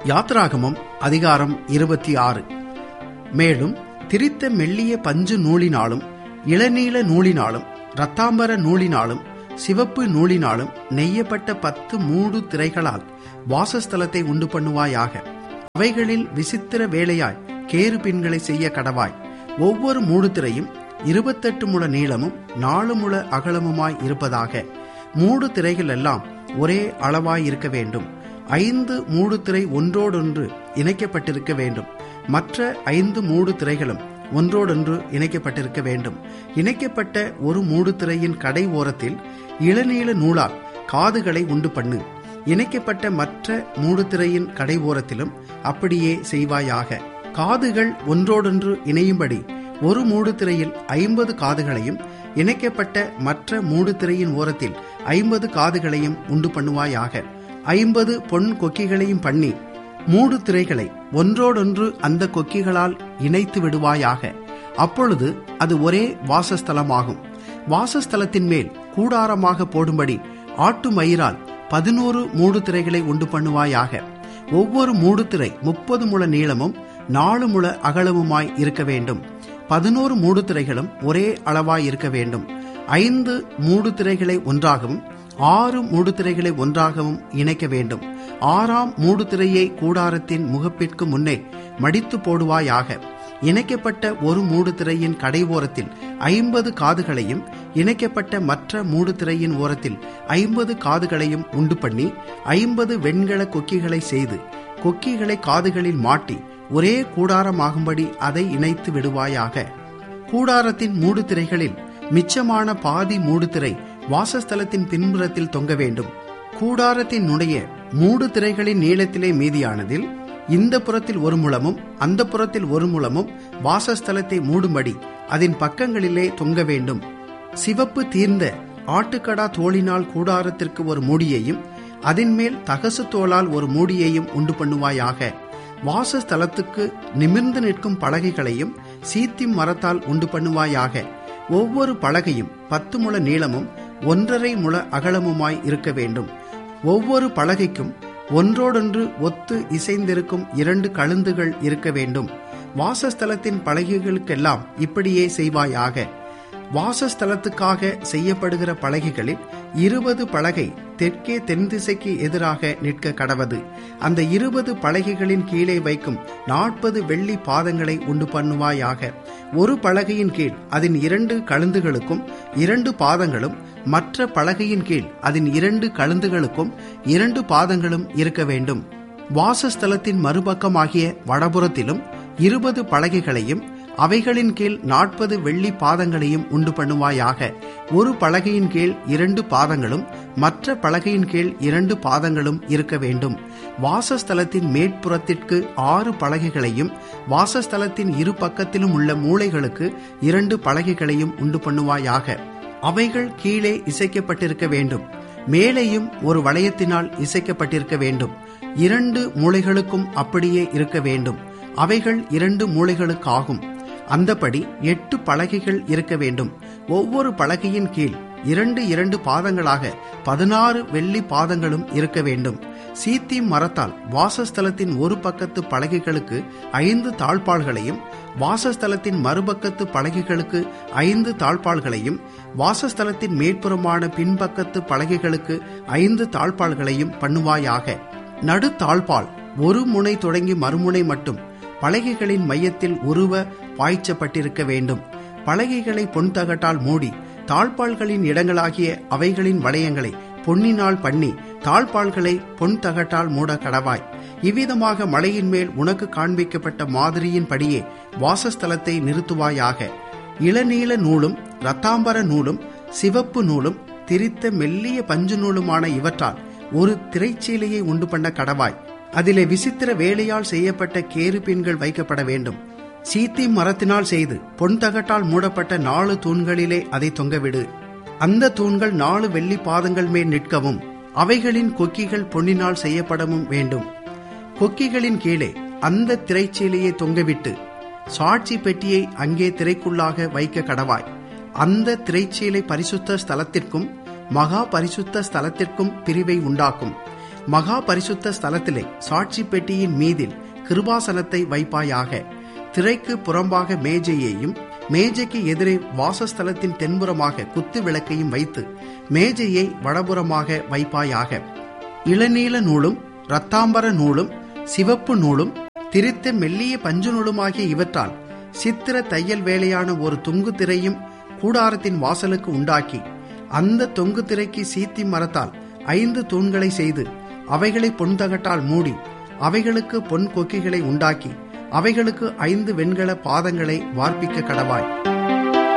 யாத்ராகமம் அதிகாரம் இருபத்தி ஆறு மேலும் திரித்த மெல்லிய பஞ்சு நூலினாலும் இளநீல நூலினாலும் இரத்தாம்பர நூலினாலும் சிவப்பு நூலினாலும் நெய்யப்பட்ட பத்து மூடு திரைகளால் வாசஸ்தலத்தை உண்டு பண்ணுவாயாக அவைகளில் விசித்திர வேலையாய் கேரு பின்களை செய்ய கடவாய் ஒவ்வொரு மூடுதிரையும் இருபத்தெட்டு முழ நீளமும் நாலு முழ அகலமுமாய் இருப்பதாக மூடு திரைகள் எல்லாம் ஒரே அளவாய் இருக்க வேண்டும் ஐந்து மூடு திரை ஒன்றோடொன்று இணைக்கப்பட்டிருக்க வேண்டும் மற்ற ஐந்து மூடு திரைகளும் ஒன்றோடொன்று இணைக்கப்பட்டிருக்க வேண்டும் இணைக்கப்பட்ட ஒரு மூடு திரையின் கடை ஓரத்தில் இளநீல நூலால் காதுகளை உண்டு பண்ணு இணைக்கப்பட்ட மற்ற மூடுதிரையின் கடை ஓரத்திலும் அப்படியே செய்வாயாக காதுகள் ஒன்றோடொன்று இணையும்படி ஒரு மூடுதிரையில் ஐம்பது காதுகளையும் இணைக்கப்பட்ட மற்ற மூடுதிரையின் ஓரத்தில் ஐம்பது காதுகளையும் உண்டு பண்ணுவாயாக ஐம்பது பொன் கொக்கிகளையும் பண்ணி மூடு திரைகளை ஒன்றோடொன்று அந்த கொக்கிகளால் இணைத்து விடுவாயாக அப்பொழுது அது ஒரே வாசஸ்தலமாகும் வாசஸ்தலத்தின் மேல் கூடாரமாக போடும்படி ஆட்டு மயிரால் பதினோரு மூடு திரைகளை உண்டு பண்ணுவாயாக ஒவ்வொரு மூடுதிரை முப்பது முழ நீளமும் நாலு முழ அகலமுமாய் இருக்க வேண்டும் பதினோரு மூடுதிரைகளும் ஒரே அளவாய் இருக்க வேண்டும் ஐந்து மூடுதிரைகளை ஒன்றாகவும் ஆறு மூடுதிரைகளை ஒன்றாகவும் இணைக்க வேண்டும் ஆறாம் மூடுதிரையை கூடாரத்தின் முகப்பிற்கு முன்னே மடித்து போடுவாயாக இணைக்கப்பட்ட ஒரு மூடுதிரையின் கடை ஓரத்தில் ஐம்பது காதுகளையும் இணைக்கப்பட்ட மற்ற மூடுதிரையின் ஓரத்தில் ஐம்பது காதுகளையும் உண்டு பண்ணி ஐம்பது வெண்கல கொக்கிகளை செய்து கொக்கிகளை காதுகளில் மாட்டி ஒரே கூடாரமாகும்படி அதை இணைத்து விடுவாயாக கூடாரத்தின் மூடுதிரைகளில் மிச்சமான பாதி மூடுதிரை வாசஸ்தலத்தின் பின்புறத்தில் தொங்க வேண்டும் கூடாரத்தின் நுடைய மூடு திரைகளின் நீளத்திலே மீதியானதில் இந்த புறத்தில் ஒரு முழமும் அந்த புறத்தில் ஒரு முழமும் வாசஸ்தலத்தை மூடும்படி அதன் பக்கங்களிலே தொங்க வேண்டும் சிவப்பு தீர்ந்த ஆட்டுக்கடா தோளினால் கூடாரத்திற்கு ஒரு மூடியையும் அதன் மேல் தகசு தோளால் ஒரு மூடியையும் உண்டு பண்ணுவாயாக வாசஸ்தலத்துக்கு நிமிர்ந்து நிற்கும் பலகைகளையும் சீத்தி மரத்தால் உண்டு பண்ணுவாயாக ஒவ்வொரு பலகையும் பத்து முழ நீளமும் ஒன்றரை முழ அகலமுமாய் இருக்க வேண்டும் ஒவ்வொரு பலகைக்கும் ஒன்றோடொன்று ஒத்து இசைந்திருக்கும் இரண்டு கழுந்துகள் இருக்க வேண்டும் வாசஸ்தலத்தின் பலகைகளுக்கெல்லாம் இப்படியே செய்வாயாக வாசஸ்தலத்துக்காக செய்யப்படுகிற பலகைகளில் இருபது பலகை தெற்கே தென் திசைக்கு எதிராக நிற்க கடவது அந்த இருபது பலகைகளின் கீழே வைக்கும் நாற்பது வெள்ளி பாதங்களை உண்டு பண்ணுவாயாக ஒரு பலகையின் கீழ் அதன் இரண்டு கழுந்துகளுக்கும் இரண்டு பாதங்களும் மற்ற பலகையின் கீழ் அதன் இரண்டு கழுந்துகளுக்கும் இரண்டு பாதங்களும் இருக்க வேண்டும் வாசஸ்தலத்தின் மறுபக்கமாகிய வடபுறத்திலும் இருபது பலகைகளையும் அவைகளின் கீழ் நாற்பது வெள்ளி பாதங்களையும் உண்டு பண்ணுவாயாக ஒரு பலகையின் கீழ் இரண்டு பாதங்களும் மற்ற பலகையின் கீழ் இரண்டு பாதங்களும் இருக்க வேண்டும் வாசஸ்தலத்தின் மேற்புறத்திற்கு ஆறு பலகைகளையும் வாசஸ்தலத்தின் இரு பக்கத்திலும் உள்ள மூளைகளுக்கு இரண்டு பலகைகளையும் உண்டு பண்ணுவாயாக அவைகள் கீழே இசைக்கப்பட்டிருக்க வேண்டும் மேலேயும் ஒரு வளையத்தினால் இசைக்கப்பட்டிருக்க வேண்டும் இரண்டு மூளைகளுக்கும் அப்படியே இருக்க வேண்டும் அவைகள் இரண்டு மூளைகளுக்காகும் அந்தபடி எட்டு பலகைகள் இருக்க வேண்டும் ஒவ்வொரு பலகையின் கீழ் இரண்டு இரண்டு பாதங்களாக பதினாறு வெள்ளி பாதங்களும் இருக்க வேண்டும் சீத்தி மரத்தால் வாசஸ்தலத்தின் ஒரு பக்கத்து பலகைகளுக்கு ஐந்து தாழ்பாள்களையும் வாசஸ்தலத்தின் மறுபக்கத்து பலகைகளுக்கு ஐந்து தாழ்பாள்களையும் வாசஸ்தலத்தின் மேற்புறமான பின்பக்கத்து பலகைகளுக்கு ஐந்து தாழ்பாள்களையும் பண்ணுவாயாக நடு தாழ்பால் ஒரு முனை தொடங்கி மறுமுனை மட்டும் பலகைகளின் மையத்தில் உருவ பாய்ச்சப்பட்டிருக்க வேண்டும் பலகைகளை பொன்தகட்டால் மூடி தாழ்பாள்களின் இடங்களாகிய அவைகளின் வளையங்களை பொன்னினால் பண்ணி தாழ்பாள்களை பொன் தகட்டால் மூட கடவாய் இவ்விதமாக மலையின் மேல் உனக்கு காண்பிக்கப்பட்ட மாதிரியின் படியே வாசஸ்தலத்தை நிறுத்துவாயாக இளநீல நூலும் இரத்தாம்பர நூலும் சிவப்பு நூலும் திரித்த மெல்லிய பஞ்சு நூலுமான இவற்றால் ஒரு திரைச்சீலையை உண்டு பண்ண கடவாய் அதிலே விசித்திர வேலையால் செய்யப்பட்ட கேரு பின்கள் வைக்கப்பட வேண்டும் சீத்தி மரத்தினால் செய்து பொன் தகட்டால் மூடப்பட்ட நாலு தூண்களிலே அதை தொங்கவிடு அந்த தூண்கள் நாலு வெள்ளி பாதங்கள் மேல் நிற்கவும் அவைகளின் கொக்கிகள் பொன்னினால் செய்யப்படவும் வேண்டும் கொக்கிகளின் கீழே அந்த திரைச்சீலையை தொங்கவிட்டு சாட்சி பெட்டியை அங்கே திரைக்குள்ளாக வைக்க கடவாய் அந்த திரைச்சீலை பரிசுத்த ஸ்தலத்திற்கும் மகா பரிசுத்த ஸ்தலத்திற்கும் பிரிவை உண்டாக்கும் மகா பரிசுத்த ஸ்தலத்திலே சாட்சி பெட்டியின் மீதில் கிருபாசனத்தை வைப்பாயாக திரைக்கு புறம்பாக மேஜையையும் மேஜைக்கு எதிரே வாசஸ்தலத்தின் தென்புறமாக குத்து விளக்கையும் வைத்து மேஜையை வடபுறமாக வைப்பாயாக இளநீல நூலும் இரத்தாம்பர நூலும் சிவப்பு நூலும் திரித்த மெல்லிய பஞ்சு நூலுமாகிய இவற்றால் சித்திர தையல் வேலையான ஒரு தொங்கு திரையும் கூடாரத்தின் வாசலுக்கு உண்டாக்கி அந்த தொங்கு திரைக்கு சீத்தி மரத்தால் ஐந்து தூண்களை செய்து அவைகளை பொன்தகட்டால் மூடி அவைகளுக்கு பொன் கொக்கிகளை உண்டாக்கி அவைகளுக்கு ஐந்து வெண்கல பாதங்களை வார்ப்பிக்க கடவாய்